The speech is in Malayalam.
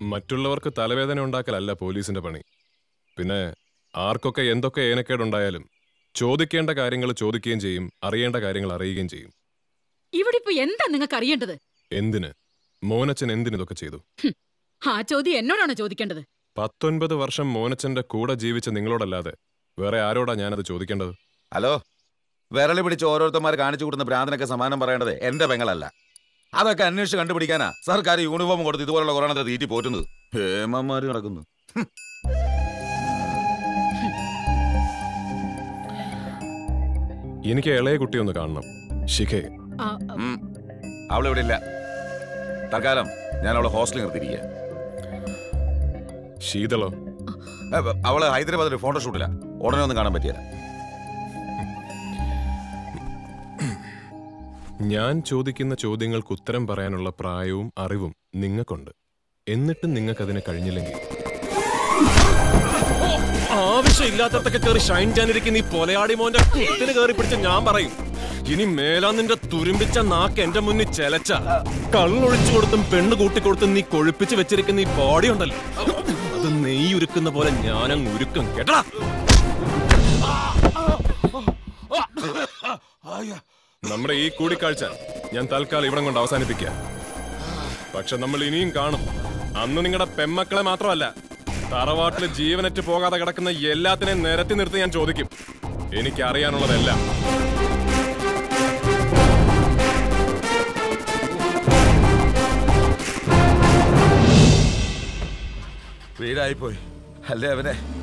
മറ്റുള്ളവർക്ക് തലവേദന ഉണ്ടാക്കലല്ല പോലീസിന്റെ പണി പിന്നെ ആർക്കൊക്കെ എന്തൊക്കെ ഏനക്കേടുണ്ടായാലും ചോദിക്കേണ്ട കാര്യങ്ങൾ ചോദിക്കുകയും ചെയ്യും അറിയേണ്ട കാര്യങ്ങൾ അറിയുകയും ചെയ്യും ഇവിടെ ഇപ്പൊ എന്താ നിങ്ങൾക്ക് അറിയേണ്ടത് എന്തിന് മോനച്ചൻ എന്തിനിതൊക്കെ ചെയ്തു ആ ചോദ്യം എന്നോടാണ് ചോദിക്കേണ്ടത് പത്തൊൻപത് വർഷം മോനച്ചന്റെ കൂടെ ജീവിച്ച നിങ്ങളോടല്ലാതെ വേറെ ആരോടാ ഞാനത് ചോദിക്കേണ്ടത് ഹലോ വിരളി പിടിച്ച് ഓരോരുത്തന്മാർ കാണിച്ചു കൊടുക്കുന്ന ഭ്രാന്തനൊക്കെ സമാനം പറയേണ്ടത് എന്റെ പെങ്ങളല്ല അതൊക്കെ അന്വേഷിച്ച് കണ്ടുപിടിക്കാനാ സർക്കാർ യൂണിഫോം കൊടുത്ത് ഇതുപോലുള്ള കൊറോണത്തെ തീറ്റി പോറ്റുന്നത് ഹേമന്മാര് നടക്കുന്നു ഹും. എനിക്ക് ഇളയ കുട്ടിയൊന്ന് കാണണം ശിഖേ ആ, ആ, ഉം. അവളിവിടെ ഇല്ല തൽക്കാലം ഞാൻ അവളെ ഹോസ്റ്റലിൽ നിർത്തിയിരിക്കുക ശീതളോ ഏ, അവള് ഹൈദരാബാദിൽ ഫോട്ടോഷൂട്ടില്ല ഉടനെ ഒന്നും കാണാൻ പറ്റിയല്ല ഞാൻ ചോദിക്കുന്ന ചോദ്യങ്ങൾക്ക് ഉത്തരം പറയാനുള്ള പ്രായവും അറിവും നിങ്ങൾക്കുണ്ട് എന്നിട്ടും നിങ്ങൾക്കതിന് കഴിഞ്ഞില്ലെങ്കിൽ ആവശ്യമില്ലാത്തതൊക്കെ കയറി ഷൈൻ ചെയ്യാനിരിക്കുന്ന ഈ പൊലയാടി മോന്റെ കുത്തിന് കയറി പിടിച്ച ഞാൻ പറയും ഇനി മേലാ നിന്റെ തുരുമ്പിച്ച നാക്ക് എന്റെ മുന്നിൽ ചെലച്ച കള്ളൊഴിച്ചു കൊടുത്തും പെണ്ണ് കൂട്ടിക്കൊടുത്തും നീ കൊഴുപ്പിച്ച് വെച്ചിരിക്കുന്ന ഈ ബോഡി ഉണ്ടല്ലോ അത് നെയ്യ് ഉരുക്കുന്ന പോലെ ഞാനങ്ങ് ഉരുക്കും കേട്ടാ നമ്മുടെ ഈ കൂടിക്കാഴ്ച ഞാൻ തൽക്കാലം ഇവിടം കൊണ്ട് അവസാനിപ്പിക്കുക പക്ഷെ നമ്മൾ ഇനിയും കാണും അന്ന് നിങ്ങളുടെ പെമ്മക്കളെ മാത്രമല്ല തറവാട്ടിൽ ജീവനറ്റ് പോകാതെ കിടക്കുന്ന എല്ലാത്തിനെയും നിരത്തി നിർത്തി ഞാൻ ചോദിക്കും എനിക്ക് അറിയാനുള്ളതെല്ലാം വീടായിപ്പോയി അല്ലേ അവനെ